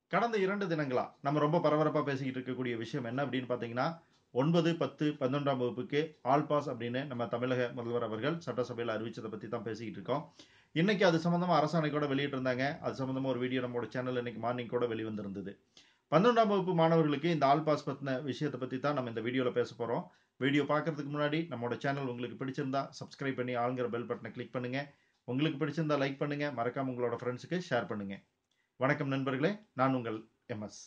கடந்த இரண்டு தினங்களா நம்ம ரொம்ப பரபரப்பா பேசிக்கிட்டு இருக்கக்கூடிய விஷயம் என்ன அப்படின்னு பார்த்தீங்கன்னா ஒன்பது பத்து பதினொன்றாம் வகுப்புக்கு ஆல் பாஸ் அப்படின்னு நம்ம தமிழக முதல்வர் அவர்கள் சட்டசபையில் அறிவிச்சதை பற்றி தான் பேசிக்கிட்டு இருக்கோம் இன்னைக்கு அது சம்மந்தமாக அரசாணை கூட வெளியிட்டிருந்தாங்க அது சம்மந்தமாக ஒரு வீடியோ நம்மளோட சேனல் இன்னைக்கு மார்னிங் கூட வெளிவந்திருந்தது பன்னெண்டாம் வகுப்பு மாணவர்களுக்கு இந்த ஆல் பாஸ் பற்றின விஷயத்தை பற்றி தான் நம்ம இந்த வீடியோவில் பேச போகிறோம் வீடியோ பார்க்கறதுக்கு முன்னாடி நம்மளோட சேனல் உங்களுக்கு பிடிச்சிருந்தா சப்ஸ்கிரைப் பண்ணி ஆளுங்கிற பெல் பட்டனை கிளிக் பண்ணுங்க உங்களுக்கு பிடிச்சிருந்தா லைக் பண்ணுங்க மறக்காம உங்களோட ஃப்ரெண்ட்ஸுக்கு ஷேர் பண்ணுங்க வணக்கம் நண்பர்களே நான் உங்கள் எம்எஸ்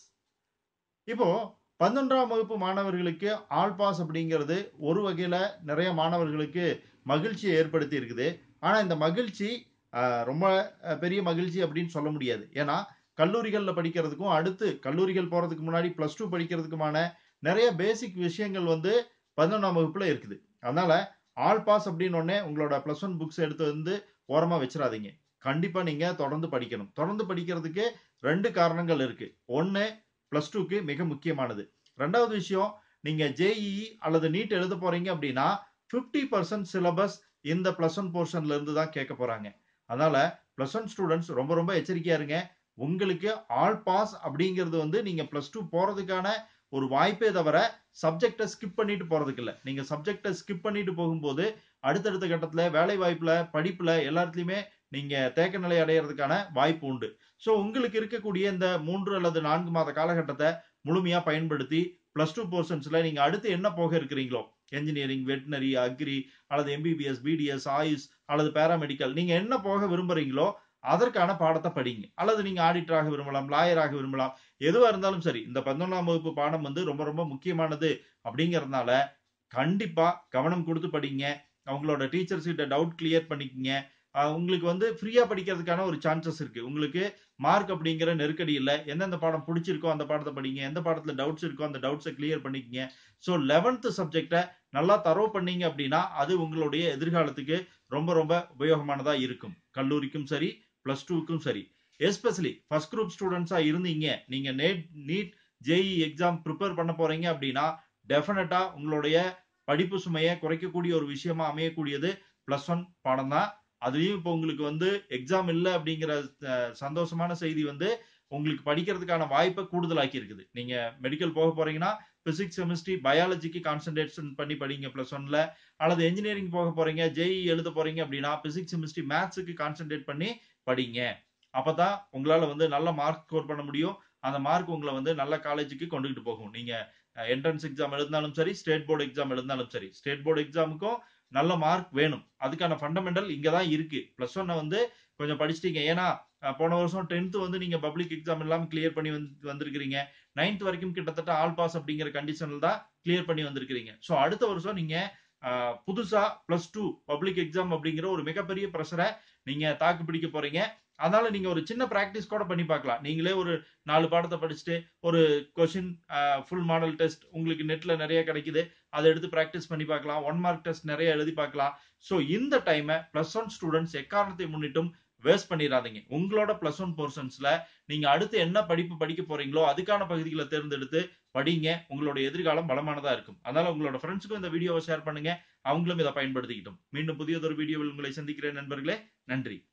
இப்போ பதினொன்றாம் வகுப்பு மாணவர்களுக்கு ஆல் பாஸ் அப்படிங்கிறது ஒரு வகையில நிறைய மாணவர்களுக்கு மகிழ்ச்சியை ஏற்படுத்தி இருக்குது ஆனா இந்த மகிழ்ச்சி ஆஹ், ரொம்ப அஹ், பெரிய மகிழ்ச்சி அப்படின்னு சொல்ல முடியாது ஏன்னா கல்லூரிகளில் படிக்கிறதுக்கும் அடுத்து கல்லூரிகள் போறதுக்கு முன்னாடி ப்ளஸ் டூ படிக்கிறதுக்குமான நிறைய பேசிக் விஷயங்கள் வந்து பதினொன்றாம் வகுப்புல இருக்குது அதனால ஆல் பாஸ் அப்படின்னு உடனே உங்களோட ப்ளஸ் ஒன் புக்ஸ் எடுத்து வந்து ஓரமா வச்சிடாதீங்க கண்டிப்பா நீங்க தொடர்ந்து படிக்கணும் தொடர்ந்து படிக்கிறதுக்கு ரெண்டு காரணங்கள் இருக்கு ஒன்னு பிளஸ் டூக்கு மிக முக்கியமானது ரெண்டாவது விஷயம் நீங்க ஜேஇஇ அல்லது நீட் எழுத போறீங்க அப்படின்னா 50% பர்சன்ட் சிலபஸ் இந்த பிளஸ் ஒன் போர்ஷன்ல இருந்து தான் கேட்க போறாங்க அதனால பிளஸ் ஒன் ஸ்டூடெண்ட்ஸ் ரொம்ப ரொம்ப எச்சரிக்கையா இருங்க உங்களுக்கு ஆல் பாஸ் அப்படிங்கிறது வந்து நீங்க பிளஸ் டூ போறதுக்கான ஒரு வாய்ப்பே தவிர சப்ஜெக்டை ஸ்கிப் பண்ணிட்டு போறதுக்கு இல்ல நீங்க சப்ஜெக்டை ஸ்கிப் பண்ணிட்டு போகும்போது அடுத்தடுத்த கட்டத்துல வேலை வாய்ப்புல படிப்புல எல்லாத்துலயுமே நீங்க தேக்க நிலை அடையிறதுக்கான வாய்ப்பு உண்டு ஸோ உங்களுக்கு இருக்கக்கூடிய இந்த மூன்று அல்லது நான்கு மாத காலகட்டத்தை முழுமையா பயன்படுத்தி பிளஸ் டூ போர்ஷன்ஸ்ல நீங்க அடுத்து என்ன போக இருக்கிறீங்களோ என்ஜினியரிங் வெட்டினரி அக்ரி அல்லது எம்பிபிஎஸ் பிடிஎஸ் ஆயுஷ் அல்லது பேராமெடிக்கல் நீங்க என்ன போக விரும்புறீங்களோ அதற்கான பாடத்தை படிங்க அல்லது நீங்க ஆடிட்டராக விரும்பலாம் லாயராக விரும்பலாம் எதுவா இருந்தாலும் சரி இந்த பதினொன்றாம் வகுப்பு பாடம் வந்து ரொம்ப ரொம்ப முக்கியமானது அப்படிங்கறதுனால கண்டிப்பா கவனம் கொடுத்து படிங்க அவங்களோட டீச்சர்ஸ் கிட்ட டவுட் கிளியர் பண்ணிக்கங்க ஆஹ் உங்களுக்கு வந்து ஃப்ரீயா படிக்கிறதுக்கான ஒரு சான்சஸ் இருக்கு உங்களுக்கு மார்க் அப்படிங்கிற நெருக்கடி இல்லை எந்தெந்த பாடம் பிடிச்சிருக்கோ அந்த பாடத்தை படிங்க எந்த பாடத்துல டவுட்ஸ் இருக்கோ அந்த டவுட்ஸை கிளியர் பண்ணிக்கங்க ஸோ லெவன்த் சப்ஜெக்டை நல்லா தரவு பண்ணீங்க அப்படின்னா அது உங்களுடைய எதிர்காலத்துக்கு ரொம்ப ரொம்ப உபயோகமானதா இருக்கும் கல்லூரிக்கும் சரி பிளஸ் டூக்கும் சரி எஸ்பெஷலி ஃபர்ஸ்ட் குரூப் ஸ்டூடெண்ட்ஸா இருந்தீங்க நீங்க நேட் நீட் ஜேஇ எக்ஸாம் ப்ரிப்பேர் பண்ண போறீங்க அப்படின்னா டெஃபினட்டா உங்களுடைய படிப்பு சுமையை குறைக்கக்கூடிய ஒரு விஷயமா அமையக்கூடியது பிளஸ் ஒன் பாடம் தான் அதுலயும் இப்போ உங்களுக்கு வந்து எக்ஸாம் இல்லை அப்படிங்கிற அஹ், சந்தோஷமான செய்தி வந்து உங்களுக்கு படிக்கிறதுக்கான வாய்ப்பை கூடுதலாக்கி இருக்குது நீங்க மெடிக்கல் போக போறீங்கன்னா பிசிக்ஸ் கெமிஸ்ட்ரி பயாலஜிக்கு கான்சென்ட்ரேஷன் பண்ணி படிங்க பிளஸ் ஒன்ல அல்லது இன்ஜினியரிங் போக போறீங்க ஜேஇ எழுத போறீங்க அப்படின்னா பிசிக்ஸ் கெமிஸ்ட்ரி மேத்ஸுக்கு கான்சென்ட்ரேட் பண்ணி படிங்க அப்பதான் உங்களால வந்து நல்ல மார்க் ஸ்கோர் பண்ண முடியும் அந்த மார்க் உங்களை வந்து நல்ல காலேஜுக்கு கொண்டுகிட்டு போகும் நீங்க என்ட்ரன்ஸ் எக்ஸாம் எழுதினாலும் சரி ஸ்டேட் போர்டு எக்ஸாம் எழுதினாலும் சரி ஸ்டேட் போர்டு எக்ஸாமுக்கும் நல்ல மார்க் வேணும் அதுக்கான ஃபண்டமெண்டல் இங்க தான் இருக்கு பிளஸ் ஒன்னை வந்து கொஞ்சம் படிச்சிட்டீங்க ஏன்னா அஹ், போன வருஷம் டென்த் வந்து நீங்க பப்ளிக் எக்ஸாம் இல்லாம கிளியர் பண்ணி வந்து வந்திருக்கிறீங்க நைன்த் வரைக்கும் கிட்டத்தட்ட ஆல் பாஸ் அப்படிங்கிற கண்டிஷனில் தான் கிளியர் பண்ணி வந்திருக்கிறீங்க ஸோ அடுத்த வருஷம் நீங்க அஹ், புதுசா பிளஸ் டூ பப்ளிக் எக்ஸாம் அப்படிங்கிற ஒரு மிகப்பெரிய ப்ரெஷரை நீங்க தாக்கு பிடிக்க போறீங்க அதனால நீங்க ஒரு சின்ன பிராக்டிஸ் கூட பண்ணி பார்க்கலாம் நீங்களே ஒரு நாலு பாடத்தை படிச்சுட்டு ஒரு கொஷின் ஃபுல் மாடல் டெஸ்ட் உங்களுக்கு நெட்ல நிறைய கிடைக்குது அதை எடுத்து பிராக்டிஸ் பண்ணி பார்க்கலாம் ஒன் மார்க் டெஸ்ட் நிறைய எழுதி பார்க்கலாம் ஸோ இந்த டைமை பிளஸ் ஒன் ஸ்டூடெண்ட்ஸ் எக்காரணத்தை முன்னிட்டும் வேஸ்ட் பண்ணிடாதீங்க உங்களோட பிளஸ் ஒன் போர்ஷன்ஸ்ல நீங்க அடுத்து என்ன படிப்பு படிக்க போறீங்களோ அதுக்கான பகுதிகளை தேர்ந்தெடுத்து படிங்க உங்களோட எதிர்காலம் பலமானதா இருக்கும் அதனால உங்களோட ஃப்ரெண்ட்ஸுக்கும் இந்த வீடியோவை ஷேர் பண்ணுங்க அவங்களும் இதை பயன்படுத்திக்கிட்டும் மீண்டும் புதியதொரு வீடியோவில் உங்களை சந்திக்கிறேன் நண்பர்களே நன்றி